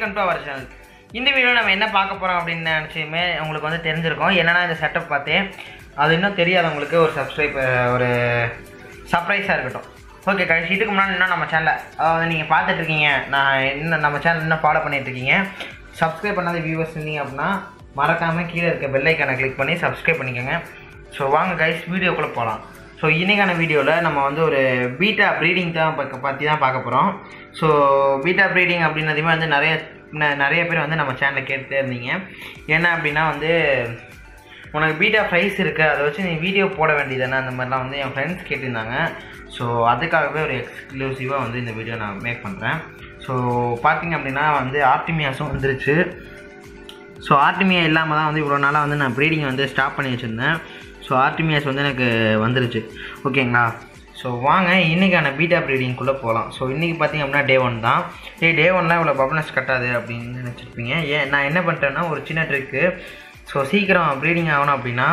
welcome to our channel இந்த video நம்ம என்ன பார்க்க போகிறோம் அப்படின்னு நினச்சியுமே உங்களுக்கு வந்து தெரிஞ்சிருக்கும் என்னன்னா இந்த செட்டப் பார்த்தேன் அது இன்னும் தெரியாதவங்களுக்கு ஒரு சப்ஸ்கிரைப் ஒரு சர்ப்ரைஸாக இருக்கட்டும் ஓகே கழிச்சு இதுக்கு முன்னாடி இன்னும் நம்ம சேனலை அதாவது நீங்கள் பார்த்துட்டு இருக்கீங்க நான் இன்னும் நம்ம சேனல் இன்னும் ஃபாலோ பண்ணிட்டு இருக்கீங்க சப்ஸ்கிரைப் பண்ணாத வியூவர்ஸ் இருந்தீங்க அப்படின்னா மறக்காமல் கீழே இருக்க பெல்லைக்கானை கிளிக் பண்ணி சப்ஸ்கிரைப் பண்ணிக்கோங்க ஸோ வாங்க கைஸ் வீடியோக்குள்ளே போகலாம் ஸோ இன்றைக்கான வீடியோவில் நம்ம வந்து ஒரு பீட்டா ப்ரீடிங் தான் பக்க பற்றி தான் பார்க்க போகிறோம் ஸோ பீட்டா ப்ரீடிங் அப்படின்னதையுமே வந்து நிறைய ந- நிறைய பேர் வந்து நம்ம சேனலில் கேட்டுட்டே இருந்தீங்க என்ன அப்படின்னா வந்து உனக்கு பீட்டா ப்ரைஸ் இருக்குது அதை வச்சு நீ வீடியோ போட வேண்டியதானே அந்த மாதிரிலாம் வந்து என் ஃப்ரெண்ட்ஸ் கேட்டிருந்தாங்க ஸோ அதுக்காகவே ஒரு எக்ஸ்க்ளூசிவாக வந்து இந்த வீடியோ நான் மேக் பண்ணுறேன் ஸோ பார்த்தீங்க அப்படின்னா வந்து ஆர்டிமியாஸும் வந்துருச்சு ஸோ ஆர்டிமியா இல்லாமல் தான் வந்து இவ்வளோ நாளாக வந்து நான் ப்ரீடிங் வந்து ஸ்டாப் பண்ணி வச்சுருந்தேன் ஸோ ஆர்டிமியாஸ் வந்து எனக்கு வந்துருச்சு ஓகேங்களா ஸோ வாங்க இன்றைக்கான பீட்டா ப்ரீடிங்குள்ளே போகலாம் ஸோ இன்றைக்கி பார்த்தீங்க அப்படின்னா டே ஒன் தான் ஏ டே ஒன்லாம் இவ்வளோ பப்ளஸ் கட்டாது அப்படின்னு நினச்சிருப்பீங்க ஏன் நான் என்ன பண்ணிட்டேன்னா ஒரு சின்ன ட்ரிக்கு ஸோ சீக்கிரம் ப்ரீடிங் ஆகணும் அப்படின்னா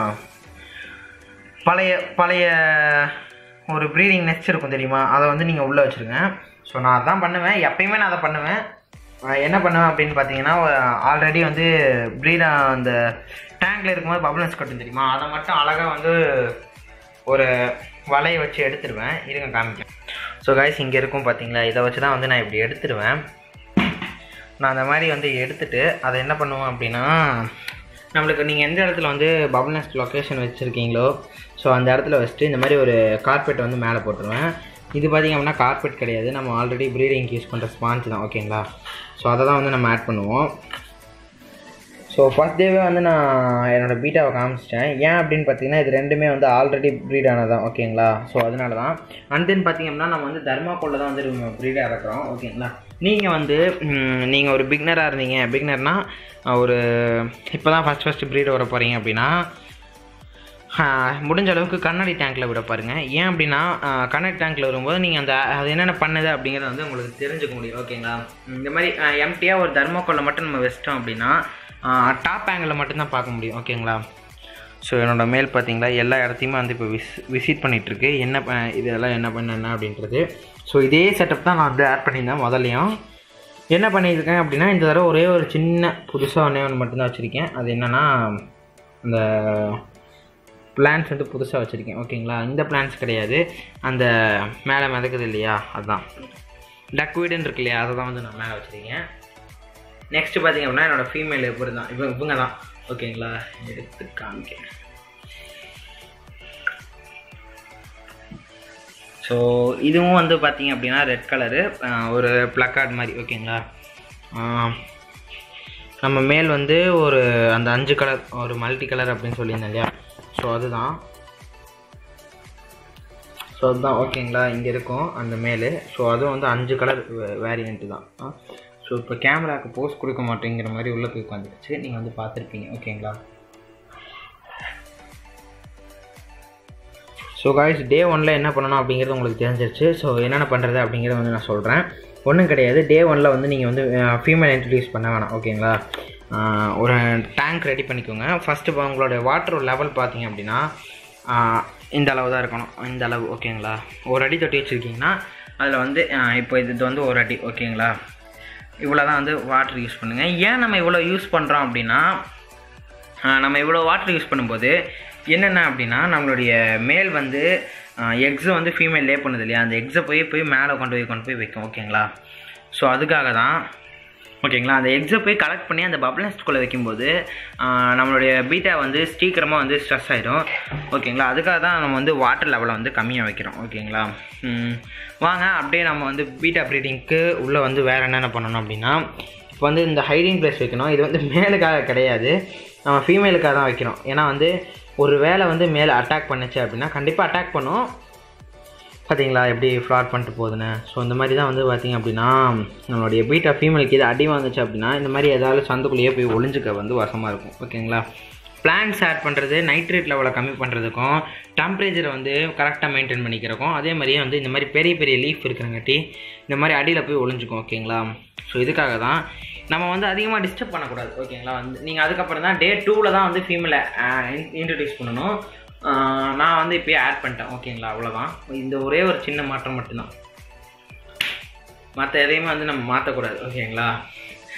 பழைய பழைய ஒரு ப்ரீடிங் நெஸ்ட் இருக்கும் தெரியுமா அதை வந்து நீங்கள் உள்ளே வச்சுருங்க ஸோ நான் அதான் பண்ணுவேன் எப்பயுமே நான் அதை பண்ணுவேன் அஹ் என்ன பண்ணுவேன் அப்படின்னு பார்த்தீங்கன்னா ஆல்ரெடி வந்து ப்ரீடா அந்த டேங்க்ல இருக்கும்போது பப்ளன்ஸ் கட்டும் தெரியுமா அதை மட்டும் அழகாக வந்து ஒரு வலையை வச்சு எடுத்துருவேன் இருங்க காமிக்கிறேன் ஸோ கைஸ் இங்கே இருக்கும் பார்த்தீங்களா இதை வச்சு தான் வந்து நான் இப்படி எடுத்துருவேன் நான் அந்த மாதிரி வந்து எடுத்துட்டு அதை என்ன பண்ணுவேன் அப்படின்னா நம்மளுக்கு நீங்கள் எந்த இடத்துல வந்து பபுல்னஸ் லொக்கேஷன் வச்சுருக்கீங்களோ ஸோ அந்த இடத்துல வச்சுட்டு இந்த மாதிரி ஒரு கார்பெட் வந்து மேலே போட்டுருவேன் இது பார்த்திங்க அப்படின்னா கார்பெட் கிடையாது நம்ம ஆல்ரெடி ப்ரீடிங் யூஸ் பண்ணுற ஸ்பாஞ்ச் தான் ஓகேங்களா ஸோ அதை தான் வந்து நம்ம ஆட் பண்ணுவோம் ஸோ ஃபஸ்ட் டேவே வந்து நான் என்னோடய பீட்டாவை காமிச்சிட்டேன் ஏன் அப்படின்னு பார்த்தீங்கன்னா இது ரெண்டுமே வந்து ஆல்ரெடி ப்ரீட் ஆனதான் ஓகேங்களா ஸோ அதனால தான் அண்ட் தென் பார்த்தீங்கன்னா நம்ம வந்து தர்மாக்கோளில் தான் வந்து ப்ரீடாக இருக்கிறோம் ஓகேங்களா நீங்கள் வந்து நீங்கள் ஒரு பிக்னராக இருந்தீங்க பிக்னர்னால் ஒரு இப்போ தான் ஃபஸ்ட் ஃபஸ்ட்டு ப்ரீட் வர போகிறீங்க அப்படின்னா ஆஹ், முடிஞ்ச அளவுக்கு கண்ணாடி டேங்க்கில் விட பாருங்கள் ஏன் அப்படின்னா ஆஹ், கண்ணாடி டேங்க்கில் வரும்போது நீங்கள் அந்த அது என்னென்ன பண்ணுது அப்படிங்கிறத வந்து உங்களுக்கு தெரிஞ்சுக்க முடியும் ஓகேங்களா இந்த மாதிரி எம்டியாக ஒரு தர்மோக்கோலில் மட்டும் நம்ம வச்சிட்டோம் அப்படின்னா டாப் ஆங்கிளில் மட்டும்தான் பார்க்க முடியும் ஓகேங்களா ஸோ என்னோடய மேல் பார்த்தீங்களா எல்லா இடத்தையுமே வந்து இப்போ விஸ் விசிட் பண்ணிகிட்ருக்கு என்ன ப- இதெல்லாம் என்ன பண்ண அப்படின்றது ஸோ இதே செட்டப் தான் நான் வந்து ஆட் பண்ணியிருந்தேன் முதல்லையும் என்ன பண்ணியிருக்கேன் அப்படின்னா இந்த தடவை ஒரே ஒரு சின்ன புதுசாக ஒன்றே ஒன்று மட்டும்தான் வச்சுருக்கேன் அது என்னென்னா அந்த பிளான்ஸ் வந்து புதுசாக வச்சுருக்கேன் ஓகேங்களா இந்த பிளான்ஸ் கிடையாது அந்த மேலே மிதக்குது இல்லையா அதுதான் டக்வீடுன்னு இருக்கு இல்லையா அதை தான் வந்து நான் மேலே வச்சுருக்கேன் நெக்ஸ்ட் பார்த்தீங்க அப்படின்னா என்னோடய ஃபீமேல் எப்படி தான் இவங்க இவங்க தான் ஓகேங்களா எடுத்து காமிக்கிறேன் ஸோ இதுவும் வந்து பார்த்தீங்க அப்படின்னா ரெட் கலரு ஒரு பிளக்கார்ட் மாதிரி ஓகேங்களா ஆஹ், நம்ம மேல் வந்து ஒரு அந்த அஞ்சு கலர் ஒரு மல்டி கலர் அப்படின்னு சொல்லியிருந்தேன் இல்லையா ஸோ அதுதான் ஸோ அதுதான் ஓகேங்களா இங்கே இருக்கும் அந்த மேலு ஸோ அதுவும் வந்து அஞ்சு கலர் வேரியண்ட்டு தான் ஸோ இப்போ கேமராக்கு போஸ் கொடுக்க மாட்டேங்கிற மாதிரி உள்ளே போய் உட்காந்துருச்சு நீங்கள் வந்து பார்த்துருப்பீங்க ஓகேங்களா ஸோ காய்ஸ் டே ஒனில் என்ன பண்ணணும் அப்படிங்கிறது உங்களுக்கு தெரிஞ்சிருச்சு ஸோ என்னென்ன பண்ணுறது அப்படிங்கிறத வந்து நான் சொல்கிறேன் ஒன்றும் கிடையாது டே ஒனில் வந்து நீங்கள் வந்து ஃபீமேல் இன்ட்ரடியூஸ் பண்ண வேணாம் ஓகேங்களா ஆஹ் ஒரு டேங்க் ரெடி பண்ணிக்கோங்க ஃபஸ்ட்டு இப்போ உங்களோட வாட்டர் லெவல் பார்த்தீங்க அப்படின்னா ஆஹ் இந்த அளவு தான் இருக்கணும் இந்த அளவு ஓகேங்களா ஒரு அடி தொட்டி வச்சுருக்கீங்கன்னா அதில் வந்து ஆஹ் இப்போ இது இது வந்து ஒரு அடி ஓகேங்களா இவ்வளோ தான் வந்து வாட்டர் யூஸ் பண்ணுங்கள் ஏன் நம்ம இவ்வளோ யூஸ் பண்ணுறோம் அப்படின்னா ஆஹ் நம்ம இவ்வளோ வாட்டர் யூஸ் பண்ணும்போது என்னென்ன அப்படின்னா நம்மளுடைய மேல் வந்து எக்ஸை வந்து ஃபீமேல் லே பண்ணுது இல்லையா அந்த எக்ஸை போய் போய் மேலே கொண்டு போய் கொண்டு போய் வைக்கும் ஓகேங்களா ஸோ அதுக்காக தான் ஓகேங்களா அந்த எக்ஸை போய் கலெக்ட் பண்ணி அந்த பபிள் நெஸ்ட்குள்ளே வைக்கும்போது ஆஹ் நம்மளுடைய பீட்டா வந்து சீக்கிரமாக வந்து ஸ்ட்ரெஸ் ஆகிடும் ஓகேங்களா அதுக்காக தான் நம்ம வந்து வாட்டர் லெவலை வந்து கம்மியாக வைக்கிறோம் ஓகேங்களா ம், வாங்க அப்படியே நம்ம வந்து பீட்டா ப்ரீடிங்க்கு உள்ளே வந்து வேறு என்னென்ன பண்ணணும் அப்படின்னா இப்போ வந்து இந்த ஹைடிங் பிளேஸ் வைக்கணும் இது வந்து மேலுக்காக கிடையாது நம்ம ஃபீமேலுக்காக தான் வைக்கிறோம் ஏன்னா வந்து ஒரு வேலை வந்து மேலே அட்டாக் பண்ணுச்சு அப்படின்னா கண்டிப்பாக அட்டாக் பண்ணும் பார்த்தீங்களா எப்படி ஃப்ளாட் பண்ணிட்டு போகுதுன்னு ஸோ இந்த மாதிரி தான் வந்து பார்த்தீங்க அப்படின்னா நம்மளுடைய பீட்டா ஃபீமேலுக்கு இது அடி வந்துச்சு அப்படின்னா இந்த மாதிரி ஏதாவது சந்துக்குள்ளேயே போய் ஒளிஞ்சுக்க வந்து வசமாக இருக்கும் ஓகேங்களா பிளான்ஸ் ஆட் பண்ணுறது நைட்ரேட் லெவலை கம்மி பண்ணுறதுக்கும் டெம்பரேச்சரை வந்து கரெக்டாக மெயின்டைன் பண்ணிக்கிறக்கும் அதே மாதிரியே வந்து இந்த மாதிரி பெரிய பெரிய லீஃப் இருக்கிறங்காட்டி இந்த மாதிரி அடியில் போய் ஒளிஞ்சுக்கும் ஓகேங்களா ஸோ இதுக்காக தான் நம்ம வந்து அதிகமாக டிஸ்டர்ப் பண்ணக்கூடாது ஓகேங்களா வந்து நீங்கள் அதுக்கப்புறம் தான் டே டூவில் தான் வந்து ஃபீமேலை இன்ட்ரடியூஸ் பண்ணணும் ஆஹ் நான் வந்து இப்போயே ஆட் பண்ணிட்டேன் ஓகேங்களா அவ்வளோதான் இந்த ஒரே ஒரு சின்ன மாற்றம் மட்டும்தான் மற்ற எதையுமே வந்து நம்ம மாற்றக்கூடாது ஓகேங்களா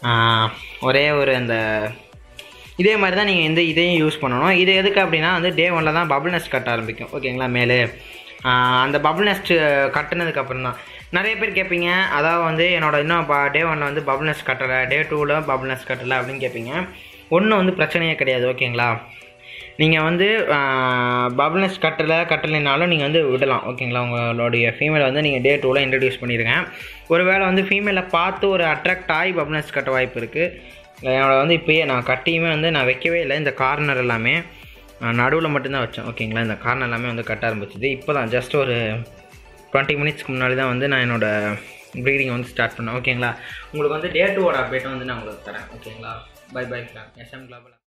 ஒரே ஒரு அந்த இதே மாதிரி தான் நீங்கள் இந்த இதையும் யூஸ் பண்ணணும் இது எதுக்கு அப்படின்னா வந்து டே ஒனில் தான் பபுள் நெஸ்ட் கட்ட ஆரம்பிக்கும் ஓகேங்களா மேலே ஆஹ் அந்த பபுள் நெஸ்ட் கட்டினதுக்கு அப்புறம் தான் நிறைய பேர் கேட்பீங்க அதாவது வந்து என்னோட இன்னும் டே ஒனில் வந்து பபுள் நெஸ்ட் கட்டலை டே டூவில் பபுள் நெஸ்ட் கட்டலை அப்படின்னு கேட்பீங்க ஒன்றும் வந்து பிரச்சனையே கிடையாது ஓகேங்களா நீங்கள் வந்து பபுள் நெஸ்ட் கட்டலை கட்டலைனாலும் நீங்கள் வந்து விடலாம் ஓகேங்களா உங்களுடைய ஃபீமேலை வந்து நீங்கள் டே டூவில் இன்ட்ரடியூஸ் பண்ணிடுங்க ஒருவேளை வந்து ஃபீமேலை பார்த்து ஒரு அட்ராக்ட் ஆகி பபுள் நெஸ்ட் கட்ட வாய்ப்பு இருக்குது என்னோட வந்து இப்போயே நான் கட்டியுமே வந்து நான் வைக்கவே இல்லை இந்த கார்னர் எல்லாமே நடுவில் மட்டும்தான் வச்சேன் ஓகேங்களா இந்த கார்னர் எல்லாமே வந்து கட்ட ஆரம்பிச்சது இப்போ தான் ஜஸ்ட் ஒரு டுவெண்ட்டி மினிட்ஸ்க்கு முன்னாடி தான் வந்து நான் என்னோட ப்ரீடிங் வந்து ஸ்டார்ட் பண்ணேன் ஓகேங்களா உங்களுக்கு வந்து டே டூவோட அப்டேட் வந்து நான் உங்களுக்கு தரேன் ஓகேங்களா பை பை எஸ்எம் கிளாபில்